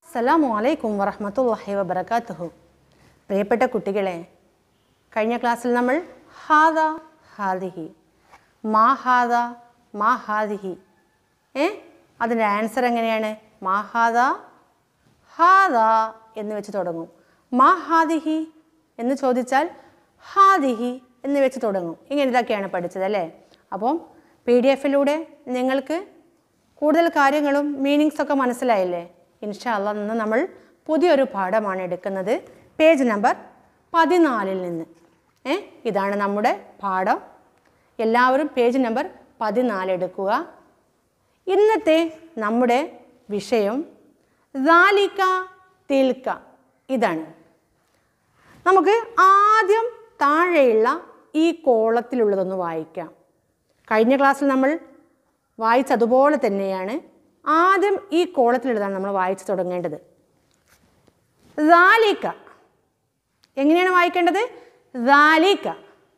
അസ്സലാമു അലൈക്കും വറഹ്മത്തുള്ളാഹി വബറകാതുഹു പ്രിയപ്പെട്ട കുട്ടികളെ കഴിഞ്ഞ ക്ലാസ്സിൽ നമ്മൾ ഹാദ ഹാദിഹി മാ ഹാദ മാ ഹാദിഹി ഏ അതിൻ്റെ ആൻസർ എങ്ങനെയാണ് മാ ഹാദ ഹാദ എന്ന് വെച്ച് തുടങ്ങും മാ ഹാദിഹി എന്ന് ചോദിച്ചാൽ ഹാദിഹി എന്ന് വെച്ച് തുടങ്ങും ഇങ്ങനെ ഇതൊക്കെയാണ് പഠിച്ചത് അല്ലേ അപ്പം പി ഡി എഫിലൂടെ നിങ്ങൾക്ക് കൂടുതൽ കാര്യങ്ങളും മീനിങ്സ് ഒക്കെ മനസ്സിലായില്ലേ ഇൻഷാ അള്ളാ ഇന്ന് നമ്മൾ പുതിയൊരു പാഠമാണ് എടുക്കുന്നത് പേജ് നമ്പർ പതിനാലിൽ നിന്ന് ഏ ഇതാണ് നമ്മുടെ പാഠം എല്ലാവരും പേജ് നമ്പർ പതിനാല് എടുക്കുക ഇന്നത്തെ നമ്മുടെ വിഷയം ദാലിക തിൽക്ക ഇതാണ് നമുക്ക് ആദ്യം താഴെയുള്ള ഈ കോളത്തിലുള്ളതൊന്ന് വായിക്കാം കഴിഞ്ഞ ക്ലാസ്സിൽ നമ്മൾ വായിച്ചതുപോലെ തന്നെയാണ് ആദ്യം ഈ കോളത്തിലുള്ളതാണ് നമ്മൾ വായിച്ചു തുടങ്ങേണ്ടത് ദാലിക എങ്ങനെയാണ് വായിക്കേണ്ടത് ദാലിക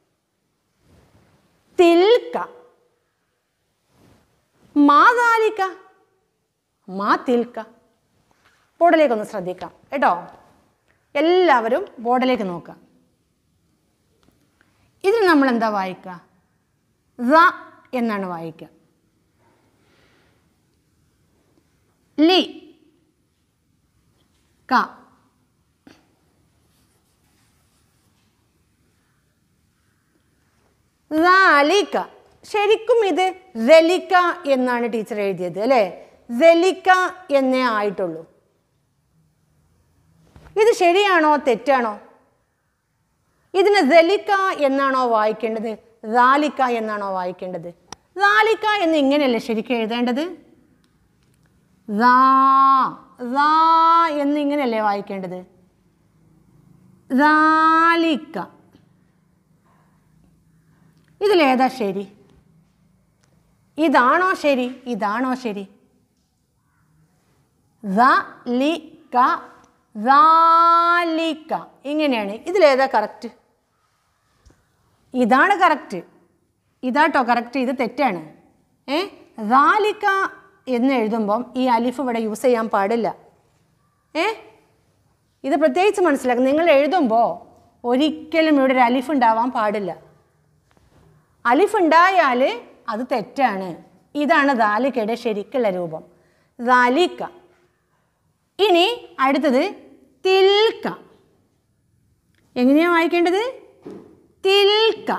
തിൽക്ക മാ ദാലിക മാ തിൽക്ക ബോർഡിലേക്കൊന്ന് ശ്രദ്ധിക്കാം കേട്ടോ എല്ലാവരും ബോർഡിലേക്ക് നോക്കാം ഇതിന് നമ്മൾ എന്താ വായിക്കുക റ എന്നാണ് വായിക്കുക ലി ക റാലിക്ക ശരിക്കും ഇത് റലിക്ക എന്നാണ് ടീച്ചർ എഴുതിയത് അല്ലേ റലിക്ക എന്നേ ആയിട്ടുള്ളൂ ഇത് ശരിയാണോ തെറ്റാണോ ഇതിന് റലിക്ക എന്നാണോ വായിക്കേണ്ടത് റാലിക്ക എന്നാണോ വായിക്കേണ്ടത് റാലിക്ക എന്ന് ഇങ്ങനെയല്ലേ ശരിക്കും എഴുതേണ്ടത് റാ റാ എന്ന് ഇങ്ങനെയല്ലേ വായിക്കേണ്ടത് റാലിക്ക ഇതിലേതാ ശരി ഇതാണോ ശരി ഇതാണോ ശരി ലിക്ക റാലിക്ക ഇങ്ങനെയാണ് ഇതിലേതാ കറക്റ്റ് ഇതാണ് കറക്റ്റ് ഇതാട്ടോ കറക്റ്റ് ഇത് തെറ്റാണ് ഏ റാലിക്ക എന്ന് എഴുതുമ്പം ഈ അലിഫ് ഇവിടെ യൂസ് ചെയ്യാൻ പാടില്ല ഏ ഇത് പ്രത്യേകിച്ച് മനസ്സിലാക്കുക നിങ്ങൾ എഴുതുമ്പോൾ ഒരിക്കലും ഇവിടെ ഒരു അലിഫ് ഉണ്ടാവാൻ പാടില്ല അലിഫ് ഉണ്ടായാൽ അത് തെറ്റാണ് ഇതാണ് ദാലിക്കയുടെ ശരിക്കുള്ള രൂപം ദാലിക്ക ഇനി അടുത്തത് തിൽക്ക എങ്ങനെയാണ് വായിക്കേണ്ടത് തിൽക്ക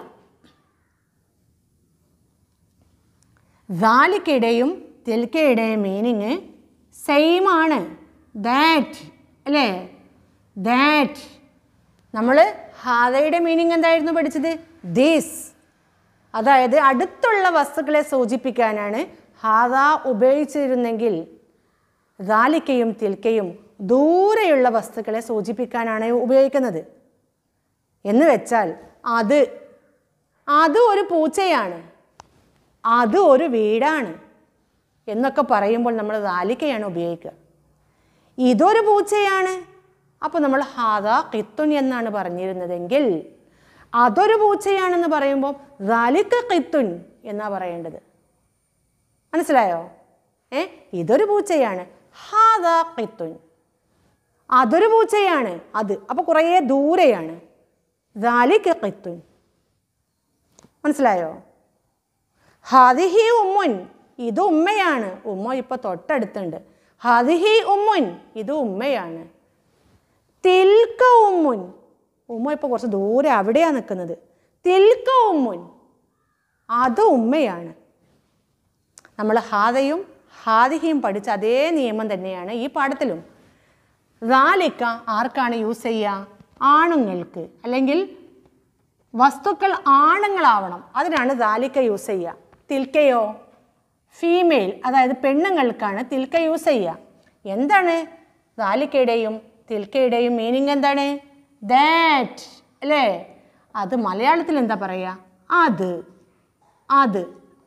ദാലിക്കയുടെയും തിൽക്കയുടെയും മീനിങ് സെയിം ആണ് ദാറ്റ് അല്ലേ ദാറ്റ് നമ്മൾ ഹാദയുടെ മീനിങ് എന്തായിരുന്നു പഠിച്ചത് ദിസ് അതായത് അടുത്തുള്ള വസ്തുക്കളെ സൂചിപ്പിക്കാനാണ് ഹാദ ഉപയോഗിച്ചിരുന്നെങ്കിൽ ദാലിക്കയും തിൽക്കയും ദൂരെയുള്ള വസ്തുക്കളെ സൂചിപ്പിക്കാനാണ് ഉപയോഗിക്കുന്നത് എന്ന് വെച്ചാൽ അത് അത് ഒരു പൂച്ചയാണ് അത് ഒരു വീടാണ് എന്നൊക്കെ പറയുമ്പോൾ നമ്മൾ ദാലിക്കയാണ് ഉപയോഗിക്കുക ഇതൊരു പൂച്ചയാണ് അപ്പോൾ നമ്മൾ ഹാദ കിത്തുൻ എന്നാണ് പറഞ്ഞിരുന്നതെങ്കിൽ അതൊരു പൂച്ചയാണെന്ന് പറയുമ്പോൾ ദാലിക്ക കിത്തുൻ എന്നാ പറയേണ്ടത് മനസ്സിലായോ ഏ ഇതൊരു പൂച്ചയാണ് ഹാദ കിത്തുൻ അതൊരു പൂച്ചയാണ് അത് അപ്പോൾ കുറേ ദൂരെയാണ് ദാലിക്ക കിത്തുൻ മനസ്സിലായോ ഹാദിഹി ഉമ്മുൻ ഇത് ഉമ്മയാണ് ഉമ്മ ഇപ്പോൾ തൊട്ടടുത്തുണ്ട് ഹാദിഹി ഉമ്മുൻ ഇത് ഉമ്മയാണ് തിൽക്ക ഉമ്മുൻ ഉമ്മ ഇപ്പോൾ കുറച്ച് ദൂരെ അവിടെയാണ് നിൽക്കുന്നത് തിൽക്ക ഉമ്മുൻ അത് ഉമ്മയാണ് നമ്മൾ ഹാദയും ഹാദിഹിയും പഠിച്ച അതേ നിയമം തന്നെയാണ് ഈ പാഠത്തിലും റാലിക്ക ആർക്കാണ് യൂസ് ചെയ്യുക ആണുങ്ങൾക്ക് അല്ലെങ്കിൽ വസ്തുക്കൾ ആണുങ്ങളാവണം അതിനാണ് ദാലിക്ക യൂസ് ചെയ്യുക തിൽക്കയോ ഫീമെയിൽ അതായത് പെണ്ണുങ്ങൾക്കാണ് തിൽക്ക യൂസ് ചെയ്യുക എന്താണ് ദാലിക്കയുടെയും തിൽക്കയുടെയും മീനിങ് എന്താണ് ദാറ്റ് അല്ലേ അത് മലയാളത്തിൽ എന്താ പറയുക അത് അത്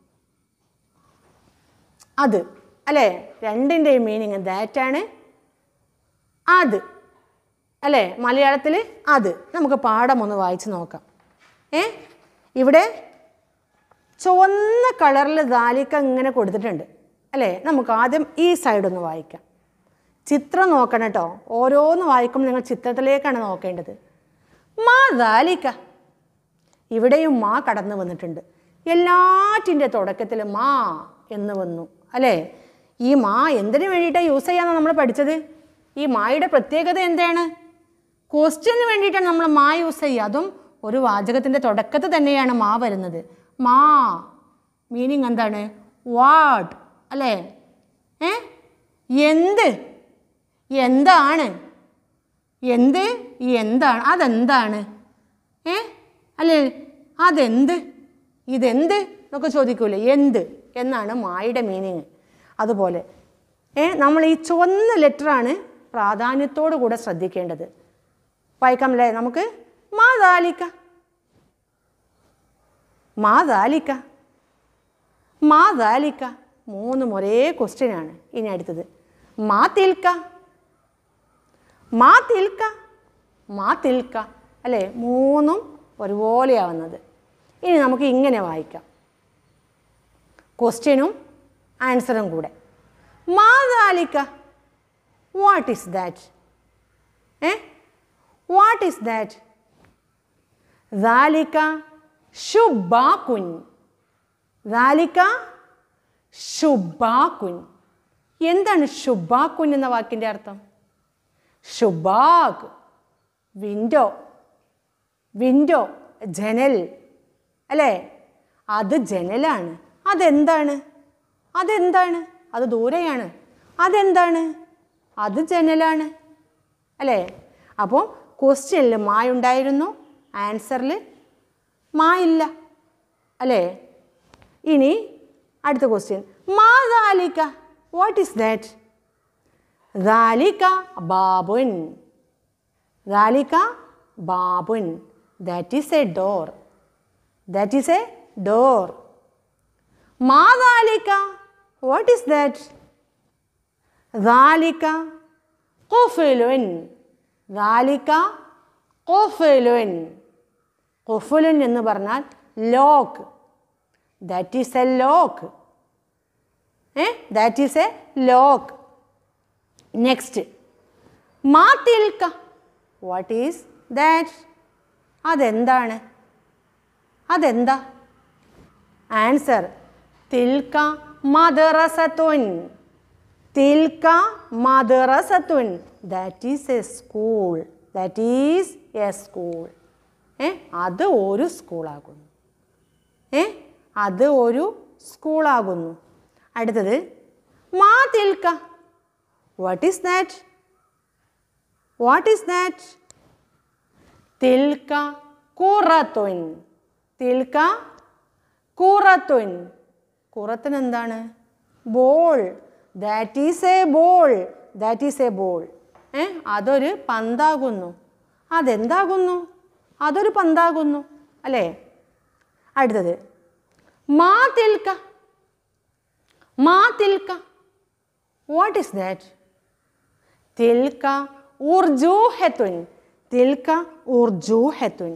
അത് അല്ലേ രണ്ടിൻ്റെയും മീനിങ് ദാറ്റാണ് അത് അല്ലേ മലയാളത്തിൽ അത് നമുക്ക് പാഠം ഒന്ന് വായിച്ച് നോക്കാം ഏ ഇവിടെ ചുവന്ന കളറിൽ ദാലിക്ക ഇങ്ങനെ കൊടുത്തിട്ടുണ്ട് അല്ലേ നമുക്ക് ആദ്യം ഈ സൈഡ് ഒന്ന് വായിക്കാം ചിത്രം നോക്കണം കേട്ടോ ഓരോന്ന് വായിക്കുമ്പോൾ നിങ്ങൾ ചിത്രത്തിലേക്കാണ് നോക്കേണ്ടത് മാ ദാലിക്ക ഇവിടെയും മാ കടന്നു വന്നിട്ടുണ്ട് എല്ലാറ്റിൻ്റെ തുടക്കത്തിൽ മാ എന്ന് വന്നു അല്ലേ ഈ മാ എന്തിനു വേണ്ടിയിട്ടാണ് യൂസ് ചെയ്യാമെന്നാണ് നമ്മൾ പഠിച്ചത് ഈ മായുടെ പ്രത്യേകത എന്താണ് ക്വസ്റ്റ്യന് വേണ്ടിയിട്ടാണ് നമ്മൾ മാ യൂസ് ചെയ്യുക അതും ഒരു വാചകത്തിൻ്റെ തുടക്കത്തിൽ തന്നെയാണ് മാ വരുന്നത് മാ മീനിങ് എന്താണ് വാട്ട് അല്ലേ ഏ എന്ത് എന്താണ് എന്ത് എന്താണ് അതെന്താണ് ഏ അല്ലേ അതെന്ത് ഇതെന്ത് എന്നൊക്കെ ചോദിക്കൂലേ എന്ത് എന്നാണ് മായുടെ മീനിങ് അതുപോലെ ഏ നമ്മൾ ഈ ചുവന്ന ലെറ്ററാണ് പ്രാധാന്യത്തോടു കൂടെ ശ്രദ്ധിക്കേണ്ടത് വായിക്കാമല്ലേ നമുക്ക് മാതാലിക്ക മാതാലിക്ക മാതാലിക്ക മൂന്നും ഒരേ ക്വസ്റ്റ്യനാണ് ഇനി അടുത്തത് മാ തിൽക്ക മാ തിൽക്ക മാ തിൽക്ക അല്ലേ മൂന്നും ഒരുപോലെയാവുന്നത് ഇനി നമുക്ക് ഇങ്ങനെ വായിക്കാം ക്വസ്റ്റ്യനും ആൻസറും കൂടെ മാതാലിക്ക വാട്ട് ഈസ് ദാറ്റ് ഏ വാട്ട് ഈസ് ദാറ്റ് ദാലിക്ക ശുബാക്കുൻ ദാലിക്ക ശുബാക്കുൻ എന്താണ് ശുബാക്കുൻ എന്ന വാക്കിൻ്റെ അർത്ഥം ഷുബാഗ് വിൻഡോ വിൻഡോ ജനൽ അല്ലേ അത് ജനലാണ് അതെന്താണ് അതെന്താണ് അത് ദൂരെയാണ് അതെന്താണ് അത് ജനലാണ് അല്ലേ അപ്പോൾ ക്വസ്റ്റ്യനിൽ മായുണ്ടായിരുന്നു ആൻസറിൽ മായില്ല അല്ലേ ഇനി അടുത്ത ക്വസ്റ്റ്യൻ മാതാലിക്ക what is that ذلك باب ذلك باب that is a door that is a door ما ذلك what is that ذلك قفل ذلك قفل قفل എന്ന് പറഞ്ഞാൽ lock that is a lock ഏ that is a lock next മാ തിൽക്ക വാട്ട് ഈസ് ദാറ്റ് അതെന്താണ് അതെന്താ ആൻസർ തിൽക്ക മദറസത്തുൻ തിൽക്ക മദറസത്തുൻ that is a school that is a school ഏ അത് ഒരു സ്കൂളാകുന്നു ഏ അത് ഒരു സ്കൂളാകുന്നു അടുത്തത് മാ തിൽക്ക what is that what is that തിൽക്ക കുറത്തുൻ തിൽക്ക കുറത്തുൻ കുറത്തിന് എന്താണ് ball that is a ball that is a ball ഏ അതൊരു പന്താകുന്നു അതെന്താകുന്നു അതൊരു പന്താകുന്നു അല്ലേ അടുത്തത് മാ തിൽക്ക മാ തിൽക്ക വാട്ട് ഈസ് ദാറ്റ് തിൽക്ക ഊർജൂഹത്തുൻ തിൽക്ക ഊർജൂഹത്തുൻ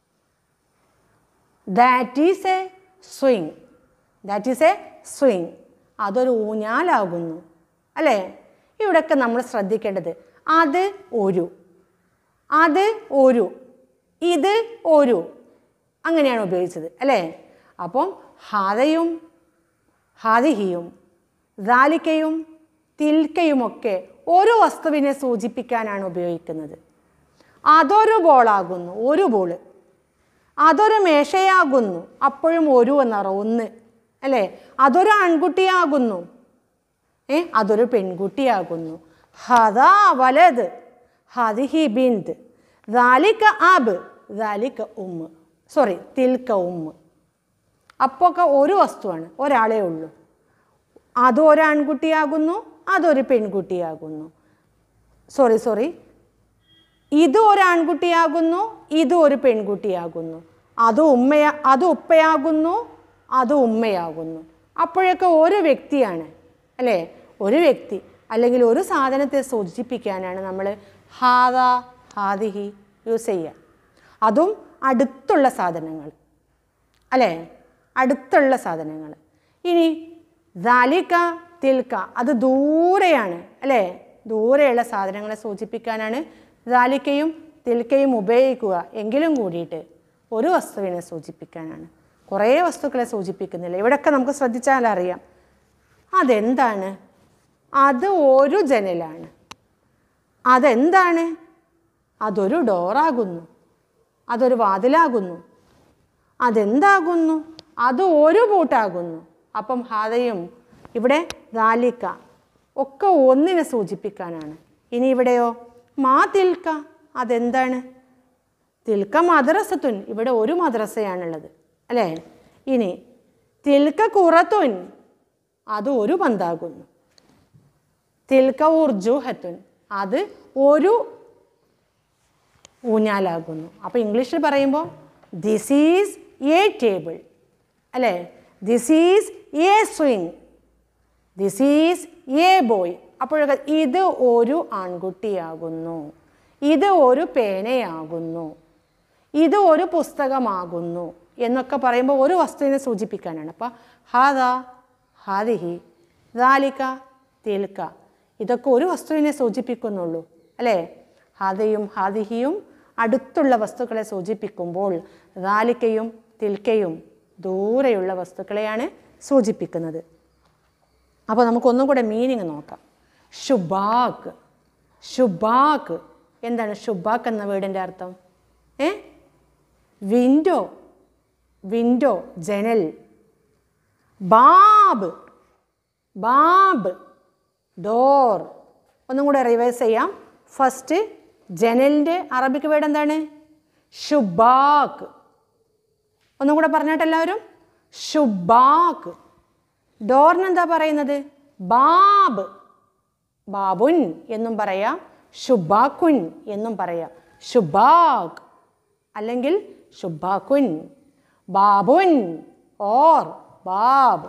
that is a swing that is a swing അതൊരു ഊഞ്ഞാലാകുന്നു അല്ലേ ഇവിടെയൊക്കെ നമ്മൾ ശ്രദ്ധിക്കേണ്ടത് അത് ഒരു അത് ഒരു ഇത് ഒരു അങ്ങനെയാണ് ഉപയോഗിച്ചത് അല്ലേ അപ്പം ഹാദയും ഹാദിഹിയും ദാലിക്കയും തിൽക്കയുമൊക്കെ ഒരു വസ്തുവിനെ സൂചിപ്പിക്കാനാണ് ഉപയോഗിക്കുന്നത് അതൊരു ബോളാകുന്നു ഒരു ബോള് അതൊരു മേശയാകുന്നു അപ്പോഴും ഒരു എന്നറ ഒന്ന് അല്ലേ അതൊരു ആൺകുട്ടിയാകുന്നു ഏ അതൊരു പെൺകുട്ടിയാകുന്നു ഹദാ വലത് ഹദിഹി ബിന്ത് ദാലിക്ക ആബ് ദാലിക്ക ഉമ്മ് സോറി തിൽക്ക ഉമ്മ് അപ്പൊക്കെ ഒരു വസ്തുവാണ് ഒരാളേ ഉള്ളൂ അത് ഒരു ആൺകുട്ടിയാകുന്നു അതൊരു പെൺകുട്ടിയാകുന്നു സോറി സോറി ഇത് ഒരു ആൺകുട്ടിയാകുന്നു ഇത് ഒരു പെൺകുട്ടിയാകുന്നു അത് ഉമ്മയാ അത് ഉപ്പയാകുന്നു അത് ഉമ്മയാകുന്നു അപ്പോഴൊക്കെ ഒരു വ്യക്തിയാണ് അല്ലേ ഒരു വ്യക്തി അല്ലെങ്കിൽ ഒരു സാധനത്തെ സൂചിപ്പിക്കാനാണ് നമ്മൾ ഹാദ ഹാദിഹി യൂസ് ചെയ്യുക അതും അടുത്തുള്ള സാധനങ്ങൾ അല്ലേ അടുത്തുള്ള സാധനങ്ങൾ ഇനി ദാലിക്ക തിൽക്ക അത് ദൂരെയാണ് അല്ലേ ദൂരെയുള്ള സാധനങ്ങളെ സൂചിപ്പിക്കാനാണ് ദാലിക്കയും തിൽക്കയും ഉപയോഗിക്കുക എങ്കിലും കൂടിയിട്ട് ഒരു വസ്തുവിനെ സൂചിപ്പിക്കാനാണ് കുറേ വസ്തുക്കളെ സൂചിപ്പിക്കുന്നില്ല ഇവിടെയൊക്കെ നമുക്ക് ശ്രദ്ധിച്ചാൽ അറിയാം അതെന്താണ് അത് ഒരു ജനലാണ് അതെന്താണ് അതൊരു ഡോറാകുന്നു അതൊരു വാതിലാകുന്നു അതെന്താകുന്നു അത് ഒരു പൂട്ടാകുന്നു അപ്പം ഹാദയും ഇവിടെ ദാലിക്ക ഒക്കെ ഒന്നിനെ സൂചിപ്പിക്കാനാണ് ഇനി ഇവിടെയോ മാ തിൽക്ക അതെന്താണ് തിൽക്ക മദ്രസത്തുൻ ഇവിടെ ഒരു മദ്രസയാണുള്ളത് അല്ലേ ഇനി തിൽക്ക കുറത്തുൻ അത് ഒരു പന്താകുന്നു തിൽക്ക ഊർജുഹത്തുൻ അത് ഒരു ഊഞ്ഞാലാകുന്നു അപ്പോൾ ഇംഗ്ലീഷിൽ പറയുമ്പോൾ ദിസ് ഈസ് എ ടേബിൾ അല്ലേ this is a swing this is a boy അപ്പോഴൊക്കെ ഇത് ഒരു ആൺകുട്ടിയാകുന്നു ഇത് ഒരു പേനയാകുന്നു ഇത് ഒരു പുസ്തകമാകുന്നു എന്നൊക്കെ പറയുമ്പോൾ ഒരു വസ്തുവിനെ സൂചിപ്പിക്കാനാണ് അപ്പോൾ ഹാദ ഹാദിഹി ദാലിക തിൽക്ക ഇതൊക്കെ ഒരു വസ്തുവിനെ സൂചിപ്പിക്കുന്നുള്ളൂ അല്ലേ ഹാദയും ഹാദിഹിയും അടുത്തുള്ള വസ്തുക്കളെ സൂചിപ്പിക്കുമ്പോൾ ദാലിക്കയും തിൽക്കയും ദൂരെയുള്ള വസ്തുക്കളെയാണ് സൂചിപ്പിക്കുന്നത് അപ്പോൾ നമുക്കൊന്നും കൂടെ മീനിങ് നോക്കാം ഷുബാക്ക് ഷുബാക്ക് എന്താണ് ഷുബാക്ക് എന്ന വേർഡിൻ്റെ അർത്ഥം ഏ വിൻഡോ വിൻഡോ ജനൽ ബാബ് ബാബ് ഡോർ ഒന്നും കൂടെ റിവൈസ് ചെയ്യാം ഫസ്റ്റ് ജനലിൻ്റെ അറബിക്ക് വേർഡ് എന്താണ് ഷുബാക്ക് ഒന്നും കൂടെ പറഞ്ഞിട്ട് എല്ലാവരും ഷുബാക്ക് ഡോറിന് എന്താ പറയുന്നത് ബാബ് ബാബുൻ എന്നും പറയാം ഷുബാക്കുൻ എന്നും പറയാം ഷുബാക്ക് അല്ലെങ്കിൽ ഷുബാക്കുൻ ബാബുൻ ഓർ ബാബ്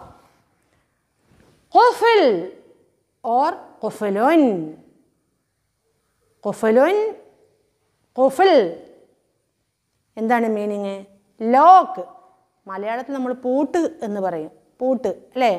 ഖുഫിൽ ഓർ ഖുഫലുൻ ഖുഫലുൻ ഖുഫിൽ എന്താണ് മീനിങ് ലോക്ക് മലയാളത്തിൽ നമ്മൾ പൂട്ട് എന്ന് പറയും പൂട്ട് അല്ലേ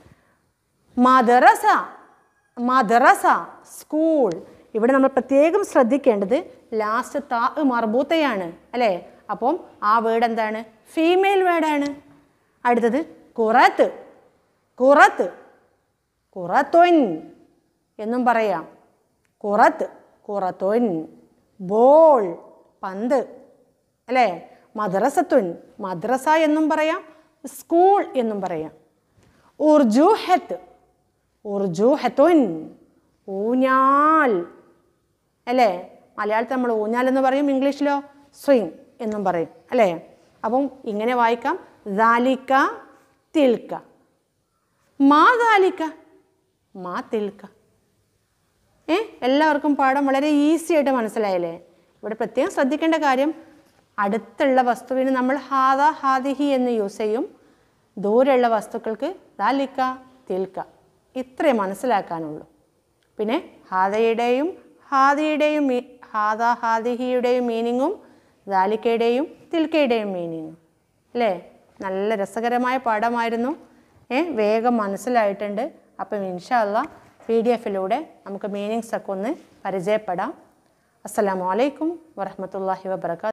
മദ്രസ മദ്രസ സ്കൂൾ ഇവിടെ നമ്മൾ പ്രത്യേകം ശ്രദ്ധിക്കേണ്ടത് ലാസ്റ്റ് താ മർബൂത്തയാണ് അല്ലേ അപ്പം ആ വേർഡ് എന്താണ് ഫീമെയിൽ വേർഡാണ് അടുത്തത് കുറത്ത് കുറത്ത് കുറത്തൊൻ എന്നും പറയാം കുറത്ത് കുറത്തൊൻ ബോൾ പന്ത് അല്ലേ മദ്രസത്തുൻ മദ്രസ എന്നും പറയാം സ്കൂൾ എന്നും പറയാം ഉർജുഹത്ത് ഉർജുഹത്തുൻ ഊഞ്ഞാൽ അല്ലേ മലയാളത്തിൽ നമ്മൾ ഊഞ്ഞാൽ എന്ന് പറയും ഇംഗ്ലീഷിലോ സ്വിങ് എന്നും പറയും അല്ലേ അപ്പം ഇങ്ങനെ വായിക്കാം ദാലിക്ക തിൽക്ക മാ ദാലിക്ക മാ തിൽക്ക ഏ എല്ലാവർക്കും പാഠം വളരെ ഈസി ആയിട്ട് മനസ്സിലായില്ലേ ഇവിടെ പ്രത്യേകം ശ്രദ്ധിക്കേണ്ട കാര്യം അടുത്തുള്ള വസ്തുവിന് നമ്മൾ ഹാദ ഹാദിഹി എന്ന് യൂസ് ചെയ്യും ദൂരെയുള്ള വസ്തുക്കൾക്ക് ദാലിക്ക തിൽക്ക ഇത്രേ മനസ്സിലാക്കാനുള്ളൂ പിന്നെ ഹാദയുടെയും ഹാദിയുടെയും മീ ഹാദ ഹാദിഹിയുടെയും മീനിങ്ങും ദാലിക്കയുടെയും തിൽക്കയുടെയും മീനിങ്ങും അല്ലേ നല്ല രസകരമായ പാഠമായിരുന്നു ഏ വേഗം മനസ്സിലായിട്ടുണ്ട് അപ്പം ഇൻഷാല്ല പി ഡി എഫിലൂടെ നമുക്ക് മീനിങ്സ് ഒക്കെ ഒന്ന് പരിചയപ്പെടാം അസ്സലാമു അലൈക്കും വറഹമത്തല്ലാഹി വബർക്കാത്തു